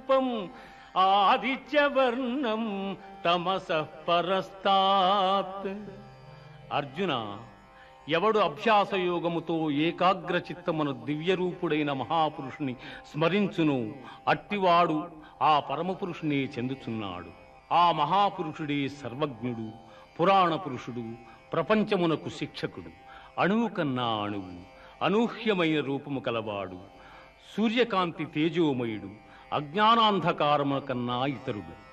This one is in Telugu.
రూపం ఆదిత్యవర్ణం తమస పరస్తాత్ అర్జున ఎవడు అభ్యాసయోగముతో ఏకాగ్ర చిత్తమును దివ్యరూపుడైన మహాపురుషుని స్మరించును అట్టివాడు ఆ పరమపురుషునే చెందుచున్నాడు ఆ మహాపురుషుడే సర్వజ్ఞుడు పురాణ పురుషుడు ప్రపంచమునకు శిక్షకుడు అణువు కన్నా అణువు అనూహ్యమైన రూపము కలవాడు సూర్యకాంతి తేజోమయుడు అజ్ఞానాంధకారము కన్నా ఇతరుడు